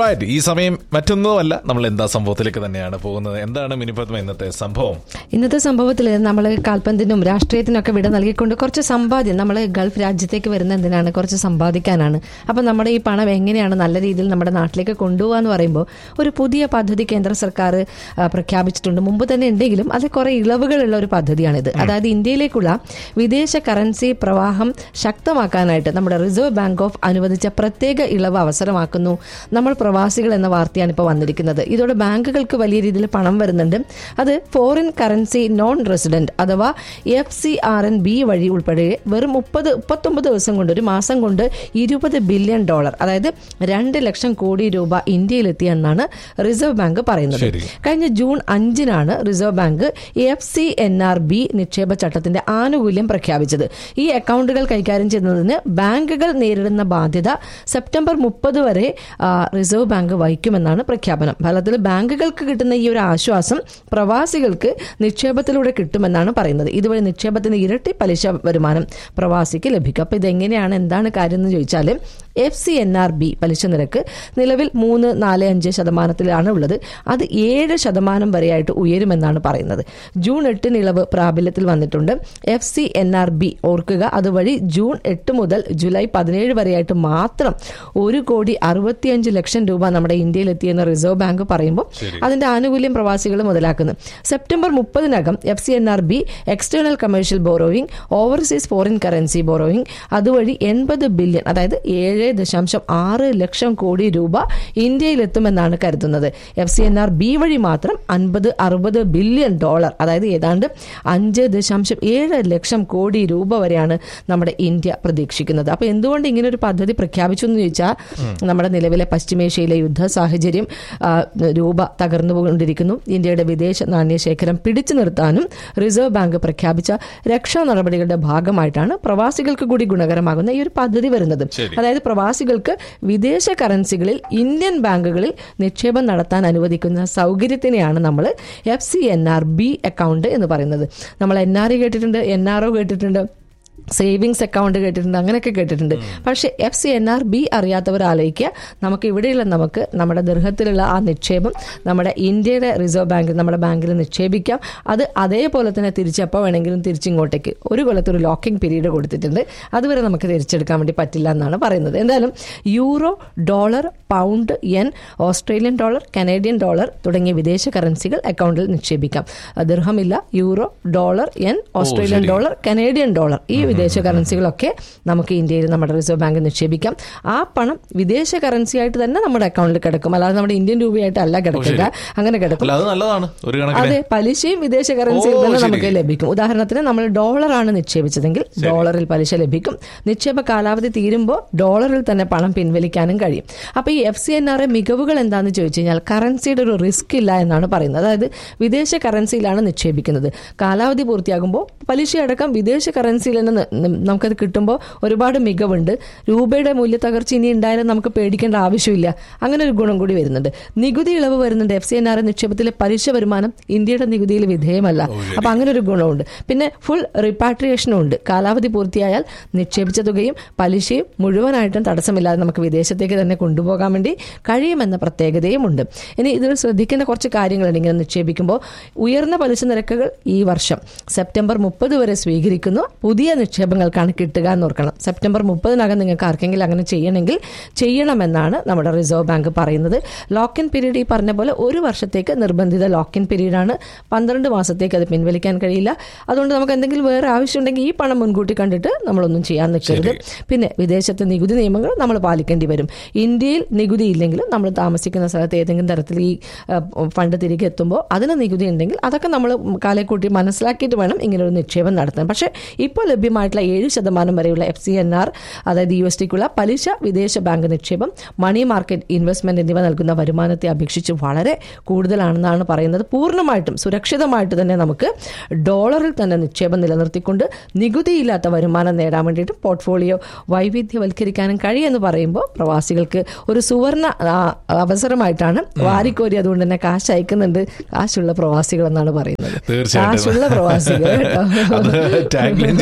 Alright ഈ സമയം മറ്റൊന്നുമല്ല നമ്മൾ എന്താ സംഭവത്തിലേക്ക് തന്നെയാണ് പോകുന്നത് എന്താണ് മിനിപത്മ ഇന്നത്തെ സംഭവം ഇന്നത്തെ സംഭവത്തിൽ നമ്മൾ കാൽപന്തിനും രാഷ്ട്രീയത്തിനൊക്കെ വിട നൽകിക്കൊണ്ട് കുറച്ച് സമ്പാദ്യം നമ്മൾ ഗൾഫ് രാജ്യത്തേക്ക് വരുന്ന എന്തിനാണ് കുറച്ച് സമ്പാദിക്കാനാണ് അപ്പം നമ്മുടെ ഈ പണം എങ്ങനെയാണ് നല്ല രീതിയിൽ നമ്മുടെ നാട്ടിലേക്ക് കൊണ്ടുപോകുക എന്ന് പറയുമ്പോൾ ഒരു പുതിയ പദ്ധതി കേന്ദ്ര സർക്കാർ ആ, പ്രഖ്യാപിച്ചിട്ടുണ്ട് മുമ്പ് തന്നെ ഉണ്ടെങ്കിലും അത് കുറെ ഇളവുകളുള്ള ഒരു പദ്ധതിയാണിത് അതായത് ഇന്ത്യയിലേക്കുള്ള വിദേശ കറൻസി പ്രവാഹം ശക്തമാക്കാനായിട്ട് നമ്മുടെ റിസർവ് ബാങ്ക് ഓഫ് അനുവദിച്ച പ്രത്യേക ഇളവ് അവസരമാക്കുന്നു നമ്മൾ പ്രവാസികൾ എന്ന വാർത്തയാണ് ഇപ്പോൾ വന്നിരിക്കുന്നത് ഇതോടെ ബാങ്കുകൾക്ക് വലിയ രീതിയിൽ പണം വരുന്നുണ്ട് അത് ഫോറിൻ കറൻസി നോൺ റെസിഡന്റ് അഥവാ F C R N B വഴി ഉൾപ്പെടെ വെറും മുപ്പത് മുപ്പത്തൊമ്പത് ദിവസം കൊണ്ട് ഒരു മാസം കൊണ്ട് ഇരുപത് ബില്യൺ ഡോളർ അതായത് രണ്ട് ലക്ഷം കോടി രൂപ ഇന്ത്യയിലെത്തിയെന്നാണ് റിസർവ് ബാങ്ക് പറയുന്നത് ശരി. കഴിഞ്ഞ ജൂൺ അഞ്ചിനാണ് reserve bank F C N R B നിക്ഷേപ ചട്ടത്തിന്റെ ആനുകൂല്യം പ്രഖ്യാപിച്ചത് ഈ അക്കൗണ്ടുകൾ കൈകാര്യം ചെയ്യുന്നതിന് ബാങ്കുകൾ നേരിടുന്ന ബാധ്യത സെപ്റ്റംബർ മുപ്പത് വരെ ആ, റിസർവ് ബാങ്ക് വഹിക്കുമെന്നാണ് പ്രഖ്യാപനം ഫലത്തിൽ ബാങ്കുകൾക്ക് കിട്ടുന്ന ഈ ഒരു ആശ്വാസം പ്രവാസികൾക്ക് നിക്ഷേപത്തിലൂടെ കിട്ടുമെന്നാണ് പറയുന്നത് ഇതുവഴി നിക്ഷേപത്തിന് ഇരട്ടി പലിശ വരുമാനം പ്രവാസിക്ക് ലഭിക്കും അപ്പൊ ഇതെങ്ങനെയാണ് എന്താണ് കാര്യം എന്ന് ചോദിച്ചാൽ F C N R B പലിശ നിരക്ക് നിലവിൽ മൂന്ന് നാല് അഞ്ച് ശതമാനത്തിലാണ് ഉള്ളത് അത് ഏഴ് ശതമാനം വരെയായിട്ട് ഉയരുമെന്നാണ് പറയുന്നത് ജൂൺ എട്ടിന് ഇളവ് പ്രാബല്യത്തിൽ വന്നിട്ടുണ്ട് F C N R B ഓർക്കുക അതുവഴി ജൂൺ എട്ട് മുതൽ ജൂലൈ പതിനേഴ് വരെയായിട്ട് മാത്രം ഒരു കോടി അറുപത്തിയഞ്ച് ലക്ഷം രൂപ നമ്മുടെ ഇന്ത്യയിൽ എത്തിയെന്ന് റിസർവ് ബാങ്ക് പറയുമ്പോൾ അതിന്റെ ആനുകൂല്യം പ്രവാസികൾ മുതലാക്കുന്നു സെപ്റ്റംബർ മുപ്പതിനകം F C N R B external commercial borrowing overseas foreign currency borrowing അതുവഴി എൺപത് ബില്യൺ അതായത് ഏഴ് ദശാംശം ആറ് ലക്ഷം കോടി രൂപ ഇന്ത്യയിലെത്തുമെന്നാണ് കരുതുന്നത് F C N R B വഴി മാത്രം അൻപത് അറുപത് ബില്യൺ ഡോളർ അതായത് ഏതാണ്ട് അഞ്ച് ദശാംശം ഏഴ് ലക്ഷം കോടി രൂപ വരെയാണ് നമ്മുടെ ഇന്ത്യ പ്രതീക്ഷിക്കുന്നത് അപ്പൊ എന്തുകൊണ്ട് ഇങ്ങനെ ഒരു പദ്ധതി പ്രഖ്യാപിച്ചു എന്ന് ചോദിച്ചാൽ നമ്മുടെ നിലവിലെ പശ്ചിമേഷ്യയിലെ യുദ്ധ സാഹചര്യം ആ, രൂപ തകർന്നുകൊണ്ടിരിക്കുന്നു ഇന്ത്യയുടെ വിദേശ നാണ്യശേഖരം പിടിച്ചു നിർത്താനും റിസർവ് ബാങ്ക് പ്രഖ്യാപിച്ച രക്ഷാ നടപടികളുടെ ഭാഗമായിട്ടാണ് പ്രവാസികൾക്ക് കൂടി ഗുണകരമാകുന്ന ഈ ഒരു പദ്ധതി വരുന്നത് ശരി. അതായത് പ്രവാസികൾക്ക് വിദേശ കറൻസികളിൽ ഇന്ത്യൻ ബാങ്കുകളിൽ നിക്ഷേപം നടത്താൻ അനുവദിക്കുന്ന സൗകര്യത്തിനെയാണ് നമ്മൾ F C N R B account എന്ന് പറയുന്നത് നമ്മൾ എൻ ആർ ഐ കേട്ടിട്ടുണ്ട് എൻ ആർ ഒ കേട്ടിട്ടുണ്ട് സേവിങ്സ് അക്കൗണ്ട് കേട്ടിട്ടുണ്ട് അങ്ങനെയൊക്കെ കേട്ടിട്ടുണ്ട് പക്ഷേ F C N R B അറിയാത്തവർ ആലോചിക്കുക നമുക്ക് ഇവിടെയുള്ള നമുക്ക് നമ്മുടെ ദീർഘത്തിലുള്ള ആ നിക്ഷേപം നമ്മുടെ ഇന്ത്യയുടെ റിസർവ് ബാങ്കിൽ നമ്മുടെ ബാങ്കിൽ നിക്ഷേപിക്കാം അത് അതേപോലെ തന്നെ തിരിച്ചപ്പോൾ വേണമെങ്കിലും തിരിച്ചിങ്ങോട്ടേക്ക് ഒരു കൊല്ലത്ത് ഒരു ലോക്കിംഗ് പീരീഡ് കൊടുത്തിട്ടുണ്ട് അതുവരെ നമുക്ക് തിരിച്ചെടുക്കാൻ വേണ്ടി പറ്റില്ല എന്നാണ് പറയുന്നത് എന്തായാലും euro dollar pound yen Australian dollar Canadian dollar തുടങ്ങിയ വിദേശ കറൻസികൾ അക്കൗണ്ടിൽ നിക്ഷേപിക്കാം ദീർഘമില്ല യൂറോ ഡോളർ യെൻ ഓസ്ട്രേലിയൻ ശരി. ഡോളർ കനേഡിയൻ ഡോളർ ഈ വിദേശ കറൻസികളൊക്കെ നമുക്ക് ഇന്ത്യയിൽ നമ്മുടെ റിസർവ് ബാങ്കിൽ നിക്ഷേപിക്കാം ആ പണം വിദേശ കറൻസി ആയിട്ട് തന്നെ നമ്മുടെ അക്കൗണ്ടിൽ കിടക്കും അല്ലാതെ നമ്മുടെ ഇന്ത്യൻ രൂപയായിട്ടല്ല കിടക്കുക അങ്ങനെ കിടക്കും അല്ല അത് നല്ലതാണ് ഒരു കണക്കിന് അതെ പലിശയും വിദേശ കറൻസിയിൽ ഓ, തന്നെ ശരി. നമുക്ക് ലഭിക്കും ഉദാഹരണത്തിന് നമ്മൾ ഡോളറാണ് നിക്ഷേപിച്ചതെങ്കിൽ ഡോളറിൽ പലിശ ലഭിക്കും നിക്ഷേപ കാലാവധി തീരുമ്പോൾ ഡോളറിൽ തന്നെ പണം പിൻവലിക്കാനും കഴിയും അപ്പൊ ഈ എഫ് സി എൻ ആർ മികവുകൾ എന്താണെന്ന് ചോദിച്ചു കഴിഞ്ഞാൽ കറൻസിയുടെ ഒരു റിസ്ക് ഇല്ല എന്നാണ് പറയുന്നത് അതായത് വിദേശ കറൻസിയിലാണ് നിക്ഷേപിക്കുന്നത് കാലാവധി പൂർത്തിയാകുമ്പോൾ പലിശ അടക്കം വിദേശ കറൻസിയിൽ തന്നെ ന- ന- നമുക്കത് കിട്ടുമ്പോൾ ഒരുപാട് മികവുണ്ട് രൂപയുടെ മൂല്യ തകർച്ച ഇനി ഉണ്ടായാലും നമുക്ക് പേടിക്കേണ്ട ആവശ്യമില്ല അങ്ങനെ ഒരു ഗുണം കൂടി വരുന്നുണ്ട് നികുതി ഇളവ് വരുന്നുണ്ട് എഫ് സി എൻ ആർ നിക്ഷേപത്തിലെ പലിശ വരുമാനം ഇന്ത്യയുടെ നികുതിയിൽ വിധേയമല്ല അപ്പൊ അങ്ങനെ ഒരു ഗുണമുണ്ട് പിന്നെ ഫുൾ റിപ്പാട്രിയേഷനും ഉണ്ട് കാലാവധി പൂർത്തിയായാൽ നിക്ഷേപിച്ച തുകയും പലിശയും മുഴുവനായിട്ടും തടസ്സമില്ലാതെ നമുക്ക് വിദേശത്തേക്ക് തന്നെ കൊണ്ടുപോകാൻ വേണ്ടി കഴിയുമെന്ന പ്രത്യേകതയും ഉണ്ട് ഇനി ഇതിൽ ശ്രദ്ധിക്കേണ്ട കുറച്ച് കാര്യങ്ങളുണ്ട് ഇങ്ങനെ നിക്ഷേപിക്കുമ്പോൾ ഉയർന്ന പലിശ നിരക്കുകൾ ഈ വർഷം സെപ്റ്റംബർ മുപ്പത് വരെ സ്വീകരിക്കുന്നു പുതിയ നിക്ഷേപങ്ങൾക്കാണ് കിട്ടുക എന്ന് ഓർക്കണം സെപ്റ്റംബർ മുപ്പതിനകം നിങ്ങൾക്ക് ആർക്കെങ്കിലും അങ്ങനെ ചെയ്യണമെങ്കിൽ ചെയ്യണമെന്നാണ് നമ്മുടെ റിസർവ് ബാങ്ക് പറയുന്നത് ലോക്ക് ഇൻ പീരീഡ് ഈ പറഞ്ഞ പോലെ ഒരു വർഷത്തേക്ക് നിർബന്ധിത ലോക്ക് ഇൻ പീരീഡാണ് പന്ത്രണ്ട് മാസത്തേക്ക് അത് പിൻവലിക്കാൻ കഴിയില്ല അതുകൊണ്ട് നമുക്ക് എന്തെങ്കിലും വേറെ ആവശ്യമുണ്ടെങ്കിൽ ഈ പണം മുൻകൂട്ടി കണ്ടിട്ട് നമ്മളൊന്നും ചെയ്യാൻ നിൽക്കരുത് പിന്നെ വിദേശത്തെ നികുതി നിയമങ്ങൾ നമ്മൾ പാലിക്കേണ്ടി വരും ഇന്ത്യയിൽ നികുതി ഇല്ലെങ്കിലും നമ്മൾ താമസിക്കുന്ന സ്ഥലത്ത് ഏതെങ്കിലും തരത്തിൽ ഈ ആ, ഫണ്ട് തിരികെ എത്തുമ്പോൾ അതിന് നികുതി ഉണ്ടെങ്കിൽ അതൊക്കെ നമ്മൾ കാലെ കൂട്ടി മനസ്സിലാക്കിയിട്ട് വേണം ഇങ്ങനെ ഒരു നിക്ഷേപം നടത്താൻ പക്ഷേ ഇപ്പോൾ ലഭ്യമായിട്ടുള്ള ഏഴ് ശതമാനം വരെയുള്ള എഫ് സി എൻ ആർ അതായത് യു എസ് ടിക്കുള്ള പലിശ വിദേശ ബാങ്ക് നിക്ഷേപം മണി മാർക്കറ്റ് ഇൻവെസ്റ്റ്മെന്റ് എന്നിവ നൽകുന്ന വരുമാനത്തെ അപേക്ഷിച്ച് വളരെ കൂടുതലാണെന്നാണ് പറയുന്നത് പൂർണ്ണമായിട്ടും സുരക്ഷിതമായിട്ട് തന്നെ നമുക്ക് ഡോളറിൽ തന്നെ നിക്ഷേപം നിലനിർത്തിക്കൊണ്ട് നികുതിയില്ലാത്ത വരുമാനം നേടാൻ വേണ്ടിയിട്ട് പോർട്ട്ഫോളിയോ വൈവിധ്യവൽക്കരിക്കാനും കഴിയുമെന്ന് പറയുമ്പോൾ പ്രവാസികൾക്ക് ഒരു സുവർണ ആ, അവസരമായിട്ടാണ് വാരിക്കോരി അതുകൊണ്ട് തന്നെ കാശ് അയക്കുന്നുണ്ട് കാശുള്ള പ്രവാസികൾ എന്നാണ് പറയുന്നത് തീർച്ചയായിട്ടും. കാശുള്ള പ്രവാസികൾ കേട്ടോ അത് tagline ചെയ്ത് തന്നെയാണ്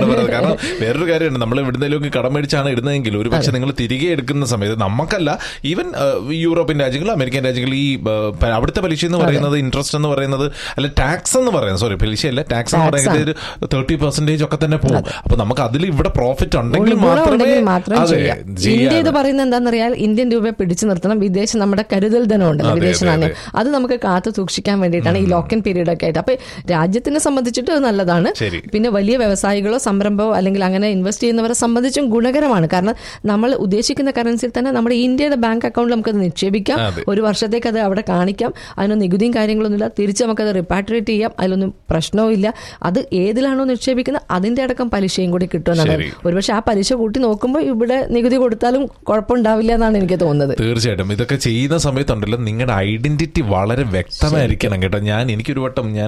തന്നെയാണ് പറയുന്നത് കാരണം വേറൊരു കാര്യമുണ്ട് നമ്മൾ എവിടുന്നേലും കടം മേടിച്ചാണ് ഇടുന്നതെങ്കിൽ ഒരു പക്ഷെ നിങ്ങൾ തിരികെ എടുക്കുന്ന സമയത്ത് നമുക്കല്ല ഈവൻ യൂറോപ്യൻ രാജ്യങ്ങൾ അമേരിക്കൻ രാജ്യങ്ങൾ ഈ ആ, പ- അവിടുത്തെ പലിശ എന്ന് പറയുന്നത് ഇൻട്രസ്റ്റ് എന്ന് പറയുന്നത് അല്ല ടാക്സ് എന്ന് പറയുന്നത് സോറി പലിശയല്ല ടാക്സ് എന്ന് Tax പറയുന്നത് ഒരു തേർട്ടി പെർസെന്റേജ് ഒക്കെ തന്നെ പോകും അപ്പൊ നമുക്ക് അതിൽ ഇവിടെ പ്രോഫിറ്റ് ഉണ്ടെങ്കിൽ മാത്രമേ ഉണ്ടെങ്കിൽ മാത്രം അതെ, ചെയ്യാം ചെയ്യാൻ. ഇന്ത്യ ഇത് പറയുന്നത് എന്താണെന്നറിയാൽ ഇന്ത്യൻ രൂപയെ പിടിച്ചു നിർത്തണം വിദേശം നമ്മുടെ കരുതൽ ധനം ഉണ്ടല്ലോ അതെ, വിദേശ അതെ, നാണ്യം അത് നമുക്ക് കാത്തു സൂക്ഷിക്കാൻ വേണ്ടിയിട്ടാണ് ഈ ലോക്കൻ പീരീഡ് ഒക്കെ ആയിട്ട് അപ്പൊ രാജ്യത്തിനെ സംബന്ധിച്ചിട്ട് അത് നല്ലതാണ് ശരി. പിന്നെ വലിയ വ്യവസായികളോ സംരംഭമോ അല്ലെങ്കിൽ അങ്ങനെ ഇൻവെസ്റ്റ് ചെയ്യുന്നവരെ സംബന്ധിച്ചും ഗുണകരമാണ് കാരണം നമ്മൾ ഉദ്ദേശിക്കുന്ന കറൻസിയിൽ തന്നെ നമ്മുടെ ഇന്ത്യയുടെ ബാങ്ക് അക്കൗണ്ടിൽ നമുക്കത് നിക്ഷേപിക്കാം അതെ. ഒരു വർഷത്തേക്ക് അത് അവിടെ കാണിക്കാം അതിന് നികുതിയും കാര്യങ്ങളൊന്നുമില്ല തിരിച്ച് നമുക്കത് റിപ്പാട്രിയേറ്റ് ചെയ്യാം അതിലൊന്നും പ്രശ്നവും ഇല്ല അത് ഏതിലാണോ നിക്ഷേപിക്കുന്നത് അതിന്റെ അടക്കം പലിശയും കൂടി കിട്ടുമെന്നാണ് ശരി. ഒരുപക്ഷെ ആ പലിശ കൂട്ടി നോക്കുമ്പോൾ ഇവിടെ നികുതി കൊടുത്താലും കുഴപ്പമുണ്ടാവില്ല എന്നാണ് എനിക്ക് തോന്നുന്നത് തീർച്ചയായിട്ടും ഇതൊക്കെ ചെയ്യുന്ന സമയത്തുണ്ടല്ലോ നിങ്ങളുടെ ഐഡന്റിറ്റി വളരെ വ്യക്തമായിരിക്കണം കേട്ടോ ഞാൻ എനിക്കൊരു വട്ടം ഞാൻ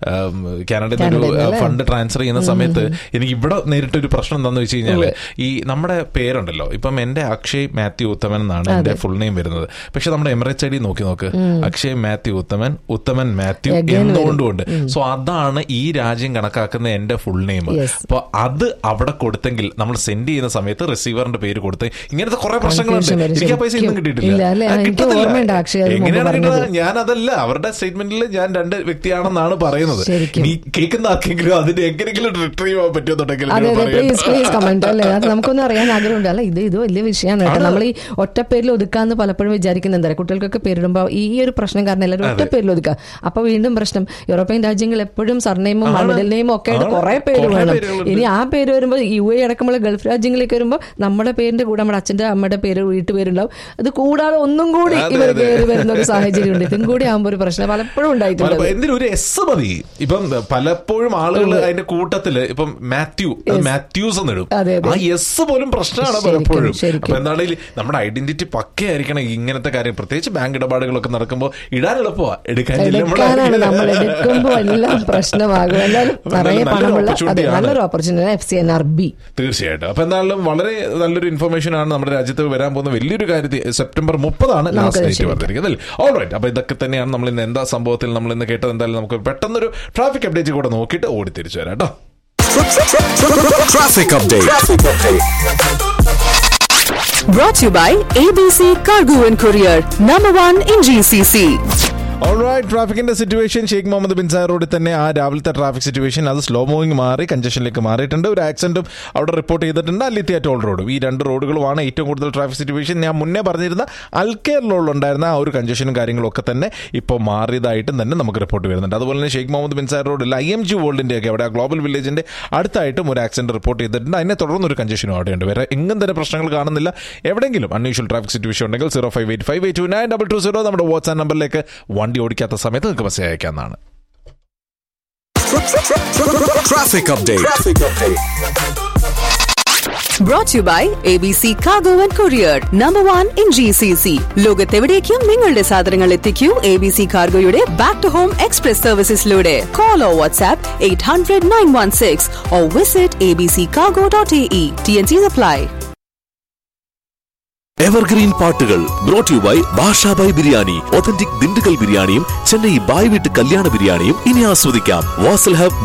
കാനഡയിൽ ഒരു കാനഡയിൽ അല്ലേ? ഫണ്ട് ട്രാൻസ്ഫർ ചെയ്യുന്ന സമയത്ത് എനിക്ക് ഇവിടെ നേരിട്ടൊരു പ്രശ്നം എന്താന്ന് വെച്ച് കഴിഞ്ഞാൽ ഈ നമ്മുടെ പേരുണ്ടല്ലോ ഇപ്പം എന്റെ അക്ഷയ് മാത്യു ഉത്തമൻ എന്നാണ് എന്റെ ഫുൾ നെയിം വരുന്നത് പക്ഷെ നമ്മുടെ എമിറേറ്റ്സ് ഐ ഡി നോക്കി നോക്ക് അക്ഷയ് മാത്യു ഉത്തമൻ ഉത്തമൻ മാത്യു Again എന്നുകൊണ്ടുണ്ട് സോ അതാണ് ഈ രാജ്യം കണക്കാക്കുന്ന എന്റെ ഫുൾ നെയിം Yes. അപ്പൊ അത് അവിടെ കൊടുത്തെങ്കിൽ നമ്മൾ സെൻഡ് ചെയ്യുന്ന സമയത്ത് റിസീവറിന്റെ പേര് കൊടുത്ത് ഇങ്ങനത്തെ കുറെ പ്രശ്നങ്ങളുണ്ട് Confusion വരും എനിക്ക് ആ പൈസ ഇന്നും ശരിക്കും. കിട്ടിയിട്ടില്ല ഇല്ല, അല്ലേ? ആ, എനിക്ക് കിട്ടത്തില്ല. ഓർമ്മയുണ്ട് അക്ഷയ് അത് മുമ്പ് എങ്ങനെയാണ് പറഞ്ഞത്. കിട്ടുന്നത് ഞാൻ അതല്ല അവരുടെ സ്റ്റേറ്റ്മെന്റിൽ ഞാൻ രണ്ട് വ്യക്തിയാണെന്നാണ് പറയുന്നത് ശരിക്കും. നീ കേൾക്കുന്ന ആർക്കെങ്കിലും അതിന് എങ്ങനെയെങ്കിലും റിട്രീവ് ചെയ്യാൻ പറ്റുമെന്നുണ്ടെങ്കിൽ അതെ നിങ്ങൾ അതെ പറയണം. പ്ലീസ് പ്ലീസ് കമന്റ് അല്ലേ അത് നമുക്കൊന്നും അറിയാൻ ആഗ്രഹമുണ്ട് അല്ല ഇത് ഇത് വലിയ വിഷയമാണ് കേട്ടോ നമ്മൾ ഈ ഒറ്റ പേരിൽ ഒതുക്കാന്ന് പലപ്പോഴും വിചാരിക്കുന്ന എന്താ കുട്ടികൾക്കൊക്കെ പേരിടുമ്പോൾ ഈ ഒരു പ്രശ്നം കാരണം എല്ലാവരും ഒറ്റ പേരിൽ ഒതുക്കുക അപ്പൊ വീണ്ടും പ്രശ്നം യൂറോപ്യൻ രാജ്യങ്ങൾ എപ്പോഴും സർനെയിമും ആണ്. മിഡിൽ നെയിമും ഒക്കെ ആയിട്ട് ആണ്. കുറെ പേര് കുറേ വേണം പേരുകളുണ്ട്. ഇനി ആ പേര് വരുമ്പോൾ യു എ അടക്കമുള്ള ഗൾഫ് രാജ്യങ്ങളിലേക്ക് വരുമ്പോൾ നമ്മുടെ പേരിന്റെ കൂടെ നമ്മുടെ അച്ഛന്റെ അമ്മയുടെ പേര് വീട്ടുപേരുണ്ടാവും അത് കൂടാതെ ഒന്നും കൂടി അതെ, ഇവർ അതെ. കയറി വരുന്ന ഒരു സാഹചര്യം ഉണ്ട് ഇതും കൂടി ആകുമ്പോൾ ഒരു പ്രശ്നം പലപ്പോഴും ഉണ്ടായിട്ടുണ്ട് പലപ്പോ- എന്തിനും ഒരു എസ് മതി ഇപ്പം പലപ്പോഴും ആളുകൾ അതിന്റെ കൂട്ടത്തില് ഇപ്പം മാത്യു അത് മാത്യൂസ് എന്നിടും അതെ, അതെ. ആ എസ് പോലും പ്രശ്നമാണ് ശരിക്കും, പലപ്പോഴും ശരിക്കും. അപ്പൊ എന്താണെങ്കിൽ നമ്മുടെ ഐഡന്റിറ്റി പക്കയായിരിക്കണം ഇങ്ങനത്തെ കാര്യം പ്രത്യേകിച്ച് ബാങ്ക് ഇടപാടുകളൊക്കെ നടക്കുമ്പോൾ ഇടാൻ എളുപ്പമാ എടുക്കാൻ ചെല്ലുമ്പോൾ എടുക്കാനാണ് നമ്മൾ എടുക്കുമ്പോൾ എല്ലാം പ്രശ്നമാകും എന്തായാലും അപ്പൊ നിറയെ നല്ലൊരു പണമുള്ള അതെ opportunity ആണ്. നല്ലൊരു opportunity F C N R B തീർച്ചയായിട്ടും അപ്പൊ എന്തായാലും വളരെ നല്ലൊരു ഇൻഫർമേഷൻ ആണ് നമ്മുടെ രാജ്യത്ത് വരാൻ പോകുന്ന വലിയൊരു കാര്യത്തിൽ സെപ്റ്റംബർ മുപ്പതാണ് നമുക്ക് ലാസ്റ്റ് ഡേറ്റ് നിശ്ചയിക്കാം. പറഞ്ഞിരിക്കുന്നത് ഓൾ റൈറ്റ് അപ്പൊ ഇതൊക്കെ തന്നെയാണ് നമ്മൾ ഇന്ന് എന്താ സംഭവത്തിൽ നമ്മൾ ഇന്ന് കേട്ടത് എന്തായാലും നമുക്ക് പെട്ടെന്നൊരു ട്രാഫിക് അപ്ഡേറ്റ് കൂടെ നോക്കിയിട്ട് ഓടി തിരിച്ചു വരാം കേട്ടോ Traffic update. Brought to you by ABC Cargo and Courier, number one in GCC. All right ട്രാഫിക്കിന്റെ situation Sheikh Mohammed bin Zayed റോഡിൽ തന്നെ ആ രാവിലത്തെ ട്രാഫിക് സിറ്റുവേഷൻ അത് സ്ലോ മൂവിംഗ് മാറി കഞ്ചഷനിലേക്ക് മാറിയിട്ടുണ്ട് ഒരു ആക്സിഡന്റും അവിടെ റിപ്പോർട്ട് ചെയ്തിട്ടുണ്ട് അല്ലിത്തിയ ടോൾ റോഡും ഈ രണ്ട് റോഡുകളുമാണ് ഏറ്റവും കൂടുതൽ ട്രാഫിക് സിറ്റുവേഷൻ ഞാൻ മുന്നേ പറഞ്ഞിരുന്ന അൽക്കേർ റോഡിലുണ്ടായിരുന്ന ആ ഒരു കഞ്ചഷനും കാര്യങ്ങളും ഒക്കെ തന്നെ ഇപ്പോൾ മാറിയതായിട്ടും തന്നെ നമുക്ക് റിപ്പോർട്ട് വരുന്നുണ്ട് അതുപോലെ തന്നെ ഷെയ്ഖ് മുഹമ്മദ് ബിൻ സാർ റോഡിൽ ഐ എം ജി വേൾഡിന്റെ ഒക്കെ അവിടെ ആ ഗ്ലോബൽ വില്ലേജിന്റെ അടുത്തായിട്ടും ഒരു ആക്സിഡന്റ് റിപ്പോർട്ട് ചെയ്തിട്ടുണ്ട് അതിനെ തുടർന്ന് ഒരു കഞ്ചഷനും അവിടെയുണ്ട് വേറെ എങ്ങും തന്നെ പ്രശ്നങ്ങൾ കാണുന്നില്ല എവിടെയെങ്കിലും അൺയൂഷ്വൽ ട്രാഫിക് സിറ്റുവേഷൻ ഉണ്ടെങ്കിൽ zero five eight five eight two nine double two zero നമ്മുടെ വാട്സ്ആപ്പ് നമ്പറിലേക്ക് വണ്ടി ഓടിക്കാത്ത സമയത്ത് നിങ്ങൾക്ക് മെസ്സേജ് അയക്കാവുന്നതാണ് Traffic update. Brought to you by ABC Cargo and Courier, number one in GCC. ലോകത്തെവിടേക്കും നിങ്ങളുടെ സാധനങ്ങൾ എത്തിക്കൂ എ ബി സി കാർഗോയുടെ ബാക്ക് ടു ഹോം എക്സ്പ്രസ് സർവീസസിലൂടെ call O WhatsApp eight hundred nine one six O visit A B C cargo dot A E T N C apply evergreen പാട്ടുകൾ brought you by Basha Bhai biryani authentic Dindigul ബിരിയാണിയും Chennai bye വീട്ട് കല്യാണ ബിരിയാണിയും ഇനി ആസ്വദിക്കാം Wasl hub